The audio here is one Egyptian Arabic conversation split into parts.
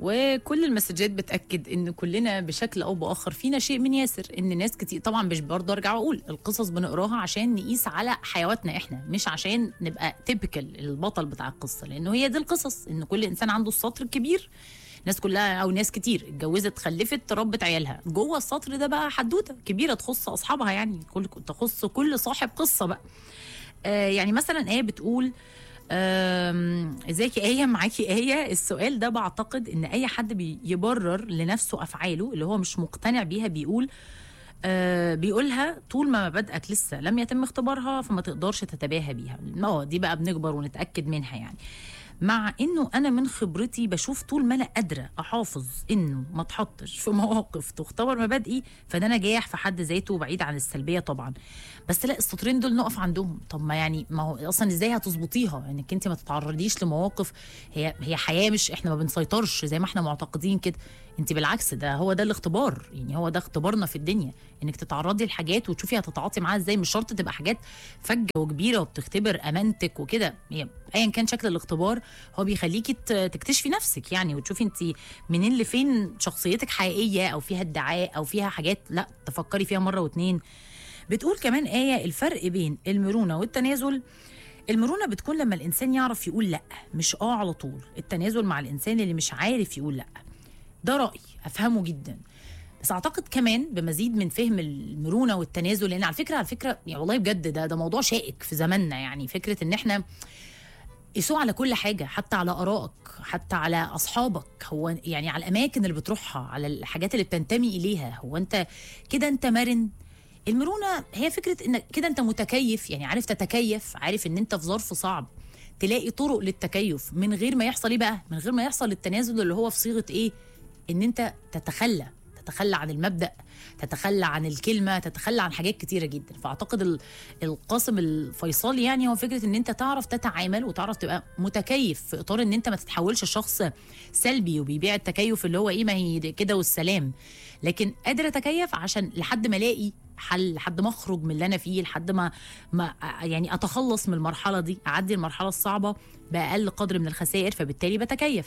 وكل المسجات بتاكد ان كلنا بشكل او باخر فينا شيء من ياسر ان ناس كتير طبعا مش برضه ارجع واقول القصص بنقراها عشان نقيس على حيواتنا احنا مش عشان نبقى تيبيكال البطل بتاع القصه لانه هي دي القصص ان كل انسان عنده السطر الكبير ناس كلها او ناس كتير اتجوزت خلفت ربت عيالها جوه السطر ده بقى حدوته كبيره تخص اصحابها يعني كل تخص كل صاحب قصه بقى آه يعني مثلا ايه بتقول آم، ازيك يا ايه معاكي ايه السؤال ده بعتقد ان اي حد بيبرر لنفسه افعاله اللي هو مش مقتنع بيها بيقول آه بيقولها طول ما مبادئك لسه لم يتم اختبارها فما تقدرش تتباهى بيها اه دي بقى بنكبر ونتاكد منها يعني مع انه انا من خبرتي بشوف طول ما انا قادره احافظ انه ما اتحطش في مواقف تختبر مبادئي فده نجاح في حد ذاته بعيد عن السلبيه طبعا بس لا السطرين دول نقف عندهم طب ما يعني ما هو اصلا ازاي هتظبطيها انك انت ما تتعرضيش لمواقف هي هي حياه مش احنا ما بنسيطرش زي ما احنا معتقدين كده انت بالعكس ده هو ده الاختبار يعني هو ده اختبارنا في الدنيا انك تتعرضي لحاجات وتشوفي هتتعاطي معاها ازاي مش شرط تبقى حاجات فجه وكبيره وبتختبر امانتك وكده هي ايا كان شكل الاختبار هو بيخليكي ت- تكتشفي نفسك يعني وتشوفي انت منين لفين شخصيتك حقيقيه او فيها ادعاء او فيها حاجات لا تفكري فيها مره واتنين بتقول كمان آية الفرق بين المرونة والتنازل المرونة بتكون لما الإنسان يعرف يقول لأ مش آه على طول التنازل مع الإنسان اللي مش عارف يقول لأ ده رأي أفهمه جدا بس أعتقد كمان بمزيد من فهم المرونة والتنازل لأن على فكرة على فكرة يعني والله بجد ده ده موضوع شائك في زماننا يعني فكرة إن إحنا قيسوه على كل حاجة حتى على آرائك حتى على أصحابك هو يعني على الأماكن اللي بتروحها على الحاجات اللي بتنتمي إليها هو أنت كده أنت مرن المرونة هي فكرة إنك كده أنت متكيف يعني عارف تتكيف عارف إن أنت في ظرف صعب تلاقي طرق للتكيف من غير ما يحصل إيه بقى من غير ما يحصل التنازل اللي هو في صيغة إيه إن أنت تتخلى تتخلى عن المبدأ تتخلى عن الكلمة تتخلى عن حاجات كتيرة جدا فأعتقد ال- القاسم الفيصلي يعني هو فكرة ان انت تعرف تتعامل وتعرف تبقى متكيف في اطار ان انت ما تتحولش شخص سلبي وبيبيع التكيف اللي هو ايه ما هي كده والسلام لكن قادر اتكيف عشان لحد ما الاقي حل لحد ما اخرج من اللي انا فيه لحد ما ما يعني اتخلص من المرحله دي اعدي المرحله الصعبه باقل قدر من الخسائر فبالتالي بتكيف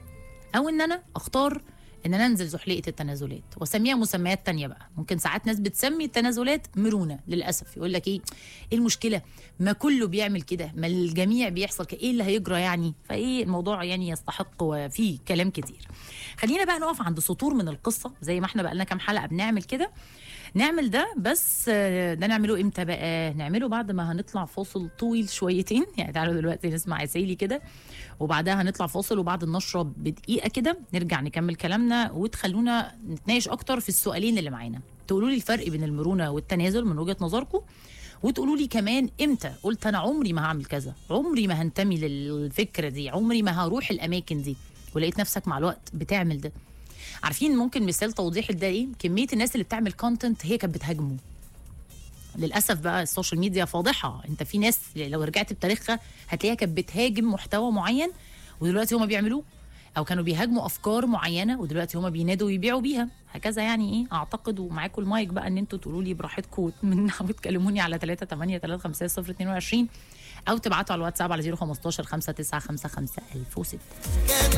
او ان انا اختار ان انا انزل زحليقه التنازلات واسميها مسميات تانية بقى ممكن ساعات ناس بتسمي التنازلات مرونه للاسف يقول لك ايه ايه المشكله ما كله بيعمل كده ما الجميع بيحصل كده ايه اللي هيجرى يعني فايه الموضوع يعني يستحق وفيه كلام كتير خلينا بقى نقف عند سطور من القصه زي ما احنا بقى لنا كام حلقه بنعمل كده نعمل ده بس آه، ده نعمله امتى بقى نعمله بعد ما هنطلع فاصل طويل شويتين يعني تعالوا دلوقتي نسمع عسيلي كده وبعدها هنطلع فاصل وبعد النشره بدقيقه كده نرجع نكمل كلامنا وتخلونا نتناقش اكتر في السؤالين اللي معانا تقولوا لي الفرق بين المرونه والتنازل من وجهه نظركم وتقولوا لي كمان امتى قلت انا عمري ما هعمل كذا عمري ما هنتمي للفكره دي عمري ما هروح الاماكن دي ولقيت نفسك مع الوقت بتعمل ده عارفين ممكن مثال توضيحي لده ايه كميه الناس اللي بتعمل كونتنت هي كانت بتهاجمه للاسف بقى السوشيال ميديا فاضحه انت في ناس لو رجعت بتاريخها هتلاقيها كانت بتهاجم محتوى معين ودلوقتي هما بيعملوه او كانوا بيهاجموا افكار معينه ودلوقتي هما بينادوا ويبيعوا بيها هكذا يعني ايه اعتقد ومعاكم المايك بقى ان انتوا تقولوا لي براحتكم من وتكلموني على 3 8 3 5 0 22 او تبعتوا على الواتساب على 015 595 1006